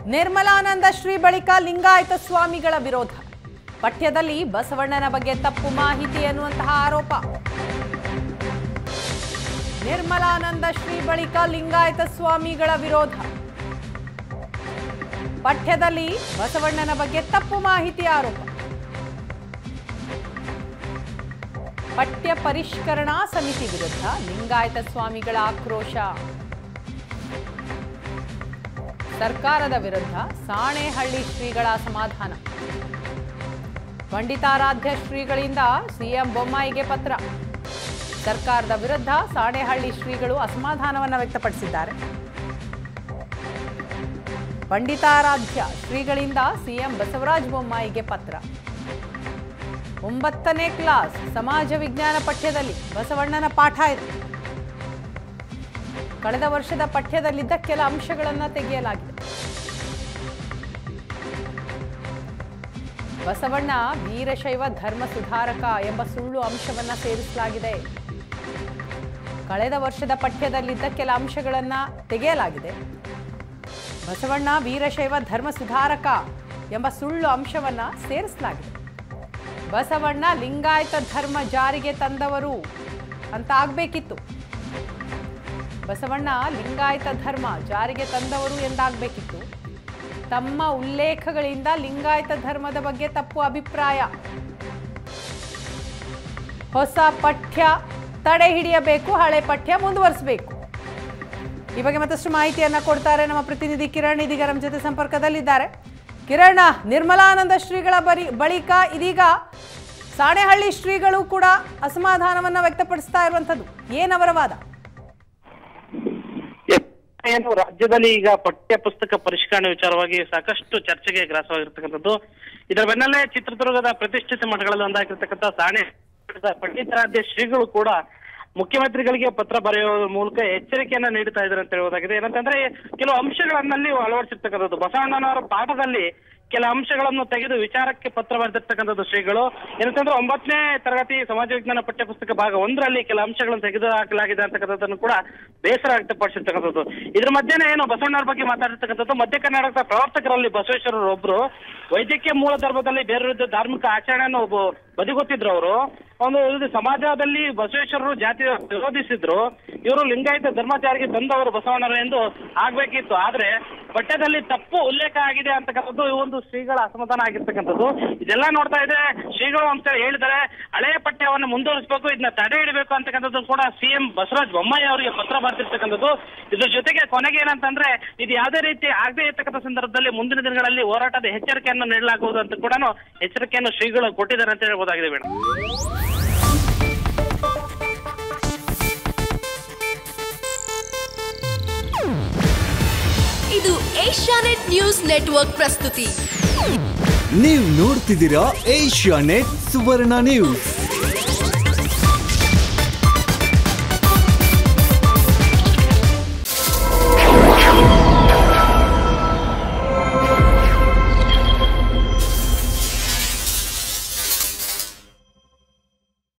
ನಿರ್ಮಲಾನಂದ ಶ್ರೀ ಬಳಿಕ ಲಿಂಗಾಯತ ಸ್ವಾಮಿಗಳ ವಿರೋಧ ಪಠ್ಯದಲ್ಲಿ ಬಸವಣ್ಣನ ಬಗ್ಗೆ ತಪ್ಪು ಮಾಹಿತಿ ಎನ್ನುವಂತಹ ಆರೋಪ ನಿರ್ಮಲಾನಂದ ಶ್ರೀ ಬಳಿಕ ಲಿಂಗಾಯತ ಸ್ವಾಮಿಗಳ ವಿರೋಧ ಪಠ್ಯದಲ್ಲಿ ಬಸವಣ್ಣನ ಬಗ್ಗೆ ತಪ್ಪು ಮಾಹಿತಿ ಆರೋಪ ಪಠ್ಯ ಪರಿಷ್ಕರಣಾ ಸಮಿತಿ ವಿರುದ್ಧ ಲಿಂಗಾಯತ ಸ್ವಾಮಿಗಳ ಆಕ್ರೋಶ ಸರ್ಕಾರದ ವಿರುದ್ಧ ಸಾಣೇಹಳ್ಳಿ ಶ್ರೀಗಳ ಅಸಮಾಧಾನ ಪಂಡಿತಾರಾಧ್ಯ ಶ್ರೀಗಳಿಂದ ಸಿಎಂ ಬೊಮ್ಮಾಯಿಗೆ ಪತ್ರ ಸರ್ಕಾರದ ವಿರುದ್ಧ ಸಾಣೇಹಳ್ಳಿ ಶ್ರೀಗಳು ಅಸಮಾಧಾನವನ್ನು ವ್ಯಕ್ತಪಡಿಸಿದ್ದಾರೆ ಪಂಡಿತಾರಾಧ್ಯ ಶ್ರೀಗಳಿಂದ ಸಿಎಂ ಬಸವರಾಜ ಬೊಮ್ಮಾಯಿಗೆ ಪತ್ರ ಒಂಬತ್ತನೇ ಕ್ಲಾಸ್ ಸಮಾಜ ವಿಜ್ಞಾನ ಪಠ್ಯದಲ್ಲಿ ಬಸವಣ್ಣನ ಪಾಠ ಇದೆ ಕಳೆದ ವರ್ಷದ ಪಠ್ಯದಲ್ಲಿದ್ದ ಕೆಲ ಅಂಶಗಳನ್ನು ತೆಗೆಯಲಾಗಿದೆ ಬಸವಣ್ಣ ವೀರಶೈವ ಧರ್ಮ ಸುಧಾರಕ ಎಂಬ ಸುಳ್ಳು ಅಂಶವನ್ನ ಸೇರಿಸಲಾಗಿದೆ ಕಳೆದ ವರ್ಷದ ಪಠ್ಯದಲ್ಲಿದ್ದ ಕೆಲ ಅಂಶಗಳನ್ನ ತೆಗೆಯಲಾಗಿದೆ ಬಸವಣ್ಣ ವೀರಶೈವ ಧರ್ಮ ಸುಧಾರಕ ಎಂಬ ಸುಳ್ಳು ಅಂಶವನ್ನ ಸೇರಿಸಲಾಗಿದೆ ಬಸವಣ್ಣ ಲಿಂಗಾಯತ ಧರ್ಮ ಜಾರಿಗೆ ತಂದವರು ಅಂತ ಆಗ್ಬೇಕಿತ್ತು ಬಸವಣ್ಣ ಲಿಂಗಾಯತ ಧರ್ಮ ಜಾರಿಗೆ ತಂದವರು ಎಂದಾಗಬೇಕಿತ್ತು ತಮ್ಮ ಉಲ್ಲೇಖಗಳಿಂದ ಲಿಂಗಾಯತ ಧರ್ಮದ ಬಗ್ಗೆ ತಪ್ಪು ಅಭಿಪ್ರಾಯ ಹೊಸ ಪಠ್ಯ ತಡೆ ಹಿಡಿಯಬೇಕು ಹಳೆ ಪಠ್ಯ ಮುಂದುವರಿಸಬೇಕು ಈ ಬಗ್ಗೆ ಮತ್ತಷ್ಟು ಮಾಹಿತಿಯನ್ನ ಕೊಡ್ತಾರೆ ನಮ್ಮ ಪ್ರತಿನಿಧಿ ಕಿರಣ್ ಇದೀಗ ನಮ್ಮ ಜೊತೆ ಸಂಪರ್ಕದಲ್ಲಿದ್ದಾರೆ ಕಿರಣ್ ನಿರ್ಮಲಾನಂದ ಶ್ರೀಗಳ ಬರಿ ಬಳಿಕ ಇದೀಗ ಸಾಣೆಹಳ್ಳಿ ಶ್ರೀಗಳು ಕೂಡ ಅಸಮಾಧಾನವನ್ನ ವ್ಯಕ್ತಪಡಿಸ್ತಾ ಇರುವಂಥದ್ದು ಏನವರ ವಾದ ಏನು ರಾಜ್ಯದಲ್ಲಿ ಈಗ ಪಠ್ಯ ಪುಸ್ತಕ ಪರಿಷ್ಕರಣೆ ವಿಚಾರವಾಗಿ ಸಾಕಷ್ಟು ಚರ್ಚೆಗೆ ಗ್ರಾಸವಾಗಿರ್ತಕ್ಕಂಥದ್ದು ಇದರ ಬೆನ್ನಲ್ಲೇ ಚಿತ್ರದುರ್ಗದ ಪ್ರತಿಷ್ಠಿತ ಮಠಗಳಲ್ಲಿ ಒಂದಾಗಿರ್ತಕ್ಕಂಥ ಸಾಣೆ ಪಂಡಿತರಾಧ್ಯ ಶ್ರೀಗಳು ಕೂಡ ಮುಖ್ಯಮಂತ್ರಿಗಳಿಗೆ ಪತ್ರ ಬರೆಯುವ ಮೂಲಕ ಎಚ್ಚರಿಕೆಯನ್ನ ನೀಡುತ್ತಾ ಇದ್ದಾರೆ ಅಂತ ಹೇಳುವುದಾಗಿದೆ ಏನಂತಂದ್ರೆ ಕೆಲವು ಅಂಶಗಳನ್ನಲ್ಲಿ ಅಳವಡಿಸಿರ್ತಕ್ಕಂಥದ್ದು ಬಸವಣ್ಣನವರ ಪಾಠದಲ್ಲಿ ಕೆಲ ಅಂಶಗಳನ್ನು ತೆಗೆದು ವಿಚಾರಕ್ಕೆ ಪತ್ರ ಬರೆದಿರ್ತಕ್ಕಂಥದ್ದು ಶ್ರೀಗಳು ಏನಂತಂದ್ರೆ ಒಂಬತ್ತನೇ ತರಗತಿ ಸಮಾಜ ವಿಜ್ಞಾನ ಪಠ್ಯ ಪುಸ್ತಕ ಭಾಗ ಒಂದರಲ್ಲಿ ಕೆಲ ಅಂಶಗಳನ್ನು ತೆಗೆದು ಹಾಕಲಾಗಿದೆ ಅಂತಕ್ಕಂಥದ್ದನ್ನು ಕೂಡ ಬೇಸರ ವ್ಯಕ್ತಪಡಿಸಿರ್ತಕ್ಕಂಥದ್ದು ಇದ್ರ ಮಧ್ಯೆನೇ ಏನು ಬಸವಣ್ಣರ ಬಗ್ಗೆ ಮಾತಾಡಿರ್ತಕ್ಕಂಥದ್ದು ಮಧ್ಯ ಕರ್ನಾಟಕದ ಪ್ರವರ್ತಕರಲ್ಲಿ ಬಸವೇಶ್ವರರು ಒಬ್ರು ವೈದ್ಯಕೀಯ ಮೂಲ ಧರ್ಮದಲ್ಲಿ ಬೇರೂರಿದ್ದ ಧಾರ್ಮಿಕ ಆಚರಣೆಯನ್ನು ಒಬ್ಬ ಬದಿಗೊತ್ತಿದ್ರು ಅವರು ಒಂದು ಇದು ಸಮಾಜದಲ್ಲಿ ಬಸವೇಶ್ವರರು ಜಾತಿ ವಿರೋಧಿಸಿದ್ರು ಇವರು ಲಿಂಗಾಯತ ಧರ್ಮ ಜಾರಿಗೆ ತಂದವರು ಬಸವಣ್ಣರು ಎಂದು ಆಗ್ಬೇಕಿತ್ತು ಆದ್ರೆ ಪಠ್ಯದಲ್ಲಿ ತಪ್ಪು ಉಲ್ಲೇಖ ಆಗಿದೆ ಅಂತಕ್ಕಂಥದ್ದು ಈ ಒಂದು ಶ್ರೀಗಳ ಅಸಮಾಧಾನ ಆಗಿರ್ತಕ್ಕಂಥದ್ದು ಇದೆಲ್ಲ ನೋಡ್ತಾ ಇದ್ರೆ ಶ್ರೀಗಳು ಅಂತ ಹೇಳಿದರೆ ಹಳೆಯ ಪಠ್ಯವನ್ನು ಮುಂದುವರಿಸಬೇಕು ಇದನ್ನ ತಡೆ ಹಿಡಬೇಕು ಅಂತಕ್ಕಂಥದ್ದು ಕೂಡ ಸಿಎಂ ಬಸವರಾಜ ಬೊಮ್ಮಾಯಿ ಅವರಿಗೆ ಪತ್ರ ಬರ್ತಿರ್ತಕ್ಕಂಥದ್ದು ಇದ್ರ ಜೊತೆಗೆ ಕೊನೆಗೆ ಏನಂತಂದ್ರೆ ಇದು ಯಾವುದೇ ರೀತಿ ಆಗದೆ ಇರ್ತಕ್ಕಂಥ ಸಂದರ್ಭದಲ್ಲಿ ಮುಂದಿನ ದಿನಗಳಲ್ಲಿ ಹೋರಾಟದ ಎಚ್ಚರಿಕೆಯನ್ನು ನೀಡಲಾಗುವುದು ಅಂತ ಕೂಡ ಎಚ್ಚರಿಕೆಯನ್ನು ಶ್ರೀಗಳು ಕೊಟ್ಟಿದ್ದಾರೆ ಅಂತ ಹೇಳ್ಬೋದಾಗಿದೆ ಮೇಡಮ್ ಇದು ಏಷ್ಯಾನೆಟ್ ನ್ಯೂಸ್ ನೆಟ್ವರ್ಕ್ ಪ್ರಸ್ತುತಿ ನೀವು ನೋಡ್ತಿದ್ದೀರಾ ಏಷ್ಯಾ ನೆಟ್ ಸುವರ್ಣ ನ್ಯೂಸ್